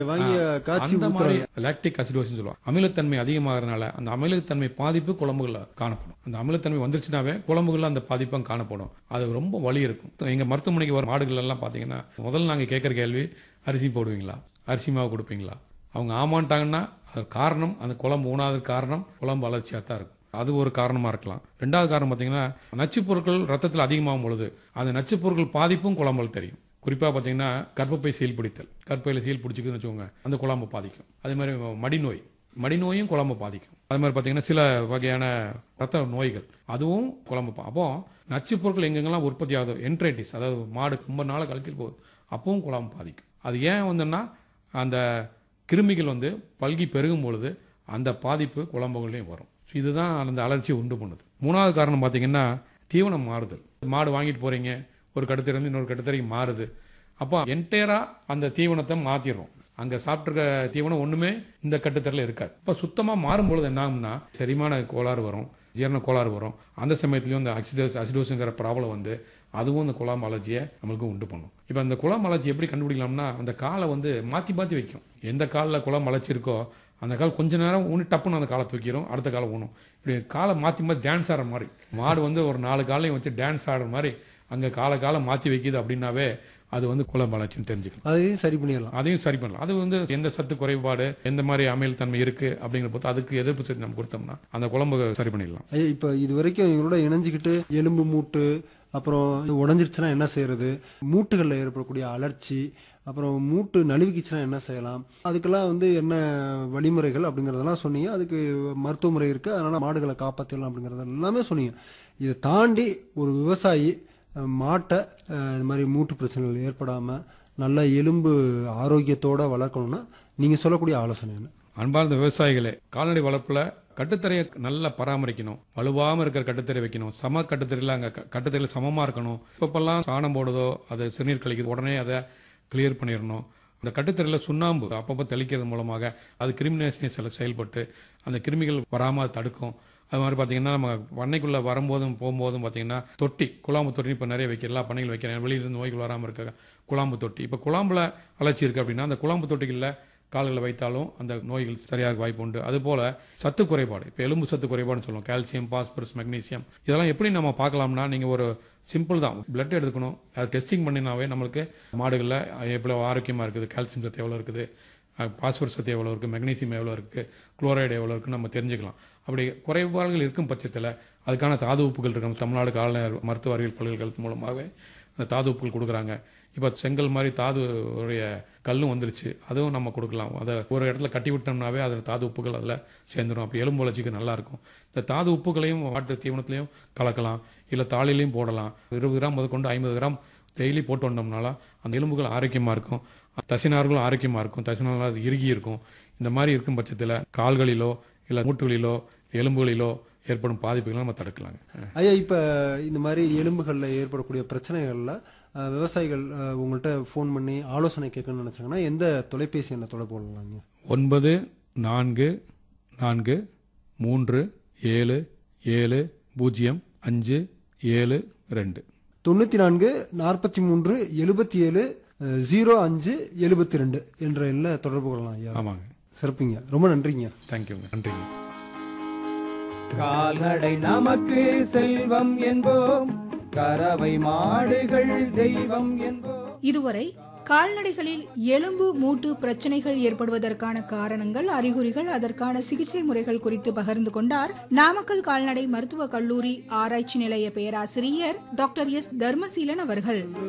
வாங்கி காய்ச்சி அந்த மாதிரி ஊத்துறாங்க லாக்டிக் அசிடோசிஸ் சொல்லுவாங்க அமிலத்தன்மை அதிகமாகறதுனால அந்த அமிலத்தன்மை பாதிப்பு குழம்புகள்ல காணப்படும் அந்த அமிலத்தன்மை வந்துருச்சுனாவே குழம்புகள்ல அந்த பாதிப்பும் காணப்படும் அது ரொம்ப வலி இருக்கும் எங்க மருத்துவமனைக்கு வர மாடுகள் எல்லாம் பாத்தீங்கன்னா முதல்ல நாங்க கேட்கற கேள்வி அரிசி போடுவீங்களா அரிசி மாவு கொடுப்பீங்களா அவங்க ஆமான்ட்டாங்கன்னா அது காரணம் அந்த குழம்பு ஊனாதது காரணம் குழம்பு அலர்ச்சியாக தான் இருக்கும் அது ஒரு காரணமா இருக்கலாம் ரெண்டாவது காரணம் பார்த்தீங்கன்னா நச்சுப் பொருட்கள் ரத்தத்தில் அதிகமாகும் பொழுது அந்த நச்சுப் பொருட்கள் பாதிப்பும் குழம்புல தெரியும் குறிப்பா பார்த்தீங்கன்னா கர்ப்பப்பை சீல் பிடித்தல் கர்ப்பையில் சீல் பிடிச்சிக்குதுன்னு வச்சுக்கோங்க அந்த குழம்பு பாதிக்கும் அதே மாதிரி மடிநோய் மடிநோயும் குழம்பு பாதிக்கும் அது மாதிரி பார்த்தீங்கன்னா சில வகையான ரத்த நோய்கள் அதுவும் குழம்பு பா- அப்போ நச்சுப் பொருட்கள் எங்கெங்கெல்லாம் உற்பத்தி ஆகுதோ என்ட்ரைட்டிஸ் அதாவது மாடு ரொம்ப நாள் கழிச்சு போகுது அப்பவும் குழம்பு பாதிக்கும் அது ஏன் வந்துன்னா அந்த கிருமிகள் வந்து பல்கி பெருகும் பொழுது அந்த பாதிப்பு குழம்புகள்லையும் வரும் So இதுதான் அந்த அலர்ச்சியை உண்டு பண்ணுது மூணாவது காரணம் பார்த்தீங்கன்னா தீவனம் மாறுதல் மாடு வாங்கிட்டு போறீங்க ஒரு கட்டுத்திலிருந்து இன்னொரு கட்டுத்தரைக்கு மாறுது அப்போ என்டையரா அந்த தீவனத்தை மாத்திடுறோம் அங்க சாப்பிட்ருக்க தீவனம் ஒண்ணுமே இந்த கட்டுத்தரில் இருக்காது இப்போ சுத்தமா மாறும் பொழுது என்ன ஆகும்னா செரிமான கோளாறு வரும் ஜீரண கோளாறு வரும் அந்த சமயத்துலயும் இந்த அசிடோஸ் அசிடோஸுங்கிற ப்ராப்ளம் வந்து அதுவும் இந்த குழாம் அலர்ஜியை நம்மளுக்கு உண்டு பண்ணும் இப்போ அந்த குழாம் அலர்ஜி எப்படி கண்டுபிடிக்கலாம்னா அந்த காலை வந்து மாற்றி மாற்றி வைக்கும் எந்த காலில் குழாம் அலர்ச்சி இருக்கோ அந்த கால் கொஞ்ச நேரம் ஊனி டப்புன்னு அந்த காலை தூக்கிடும் அடுத்த காலை ஊனும் இப்படி காலை மாற்றி மாற்றி டான்ஸ் ஆடுற மாதிரி மாடு வந்து ஒரு நாலு காலையும் வச்சு டான்ஸ் ஆடுற மாதிரி அங்கே காலை காலை மாற்றி வைக்குது அப்படின்னாவே அது வந்து குழம்பு அலர்ச்சின்னு தெரிஞ்சுக்கலாம் அதையும் சரி பண்ணிடலாம் அதையும் சரி பண்ணலாம் அது வந்து எந்த சத்து குறைபாடு எந்த மாதிரி அமிலத்தன்மை இருக்கு அப்படிங்கிற பொறுத்து அதுக்கு எதிர்ப்பு சக்தி நம்ம கொடுத்தோம்னா அந்த குழம்பு சரி பண்ணிடலாம் ஐயா இப்ப இது வரைக்கும் எங்களோட இணைஞ்சுக்கிட்டு எலும்பு மூட்டு அப்புறம் உடஞ்சிருச்சுன்னா என்ன செய்யறது மூட்டுகளில் ஏற்படக்கூடிய அலர்ச்சி அப்புறம் மூட்டு நழுவிக்குச்சுன்னா என்ன செய்யலாம் அதுக்கெல்லாம் வந்து என்ன வழிமுறைகள் அப்படிங்கறதெல்லாம் சொன்னீங்க அதுக்கு மருத்துவ முறை இருக்கு அதனால மாடுகளை காப்பாற்றலாம் அப்படிங்கறது எல்லாமே சொன்னீங்க இதை தாண்டி ஒரு விவசாயி அஹ், மாட்டை அஹ், இது மாதிரி மூட்டு பிரச்சனைகள் ஏற்படாம நல்ல எலும்பு ஆரோக்கியத்தோட வளர்க்கணும்னா நீங்க சொல்லக்கூடிய ஆலோசனை என்ன அன்பார்ந்த விவசாயிகளே கால்நடை வளர்ப்புல கட்டுத்தரையை நல்லா பராமரிக்கணும் வலுவாம இருக்கிற கட்டுத்தரை வைக்கணும் சம கட்டுத்தரையில் அங்க க- கட்டுத்தரையில சமமா இருக்கணும் இப்பப்பெல்லாம் சாணம் போடுதோ அது சிறுநீர் கழிக்குது உடனே அதை கிளியர் பண்ணிடணும் அந்த கட்டுத்தரையில சுண்ணாம்பு அப்பப்போ தெளிக்கிறது மூலமாக அது கிருமிநேசனி சில செயல்பட்டு அந்த கிருமிகள் வராம அது தடுக்கும் அது மாதிரி பார்த்தீங்கன்னா நம்ம பண்ணைக்குள்ள வரும்போதும் போகும்போதும் பார்த்தீங்கன்னா தொட்டி குழாம்பு தொட்டி இப்போ நிறைய வைக்க எல்லா பண்ணைகள் வைக்கிறேன் வெளியிலிருந்து நோய்கள் வராமல் இருக்க குழாம்பு தொட்டி இப்போ குழாம்புல அலர்ச்சி இருக்கு அப்படின்னா அந்த குழாம்பு தொட்டிகளில் கால்களை வைத்தாலும் அந்த நோய்கள் சரியாக வாய்ப்பு உண்டு அதுபோல சத்து குறைபாடு இப்போ எலும்பு சத்து குறைபாடுன்னு சொல்லுவோம் கால்சியம் பாஸ்பரஸ் மெக்னீசியம் இதெல்லாம் எப்படி நம்ம பார்க்கலாம்னா நீங்க ஒரு சிம்பிள் தான் பிளட் எடுத்துக்கணும் அது டெஸ்டிங் பண்ணினாவே நம்மளுக்கு மாடுகளில் எவ்வளோ ஆரோக்கியமா இருக்குது கால்சியம் சத்து எவ்வளோ இருக்குது பாஸ்பரஸ் சத்து எவ்வளோ இருக்குது மெக்னீசியம் எவ்வளோ இருக்குது குளோரைடு எவ்வளோ இருக்குன்னு நம்ம தெரிஞ்சுக்கலாம் அப்படி குறைபாடுகள் இருக்கும் பட்சத்தில் அதுக்கான தாது உப்புகள் இருக்கு நம்ம தமிழ்நாடு கால்நடை மருத்துவ அறிவியல் பல்கலைக்கழகத்து மூலமாகவே அந்த தாது உப்புகள் கொடுக்குறாங்க இப்போ செங்கல் மாதிரி தாது உடைய கல்லும் வந்துருச்சு அதுவும் நம்ம கொடுக்கலாம் அதை ஒரு இடத்துல கட்டி விட்டோம்னாவே அதில் தாது உப்புகள் அதில் சேர்ந்துடும் அப்போ எலும்பு வளர்ச்சிக்கு நல்லா இருக்கும் இந்த தாது உப்புகளையும் மாட்டு தீவனத்திலையும் கலக்கலாம் இல்லை தாளிலையும் போடலாம் இருபது கிராம் முதற்கொண்டு ஐம்பது கிராம் டெய்லி போட்டு வந்தோம்னால அந்த எலும்புகள் ஆரோக்கியமாக இருக்கும் தசினார்களும் ஆரோக்கியமாக இருக்கும் தசினார்கள் அது இறுகி இருக்கும் இந்த மாதிரி இருக்கும் பட்சத்தில் கால்களிலோ இல்லை மூட்டுகளிலோ எலும்புகளிலோ ஏற்படும் பாதிப்புகளை நம்ம தடுக்கலாங்க ஐயா இப்ப இந்த மாதிரி எலும்புகள்ல ஏற்படக்கூடிய பிரச்சனைகள்ல அஹ், விவசாயிகள் அஹ், உங்கள்ட்ட ஃபோன் பண்ணி ஆலோசனை கேட்கணும்னு நினைச்சாங்கன்னா எந்த தொலைபேசி எண்ணை தொடர்பு கொள்ளலாங்க ஒன்பது நான்கு நான்கு மூன்று ஏழு ஏழு பூஜ்ஜியம் அஞ்சு ஏழு ரெண்டு தொண்ணூத்தி நான்கு நாற்பத்தி மூன்று எழுபத்தி ஏழு ஜீரோ அஞ்சு எழுபத்தி ரெண்டு என்ற எண்ணை தொடர்பு கொள்ளலாம் ஐயா ஆமாங்க சிறப்புங்க ரொம்ப நன்றிங்க தேங்க்யூங்க நன்றிங்க கால்நடை நமக்கு செல்வம் என்போம் கறவை மாடுகள் தெய்வம் என்போம் இதுவரை கால்நடைகளில் எலும்பு மூட்டு பிரச்சனைகள் ஏற்படுவதற்கான காரணங்கள் அறிகுறிகள் அதற்கான சிகிச்சை முறைகள் குறித்து பகிர்ந்து கொண்டார் நாமக்கல் கால்நடை மருத்துவக் கல்லூரி ஆராய்ச்சி நிலைய பேராசிரியர் டாக்டர் எஸ் தர்மசீலன் அவர்கள்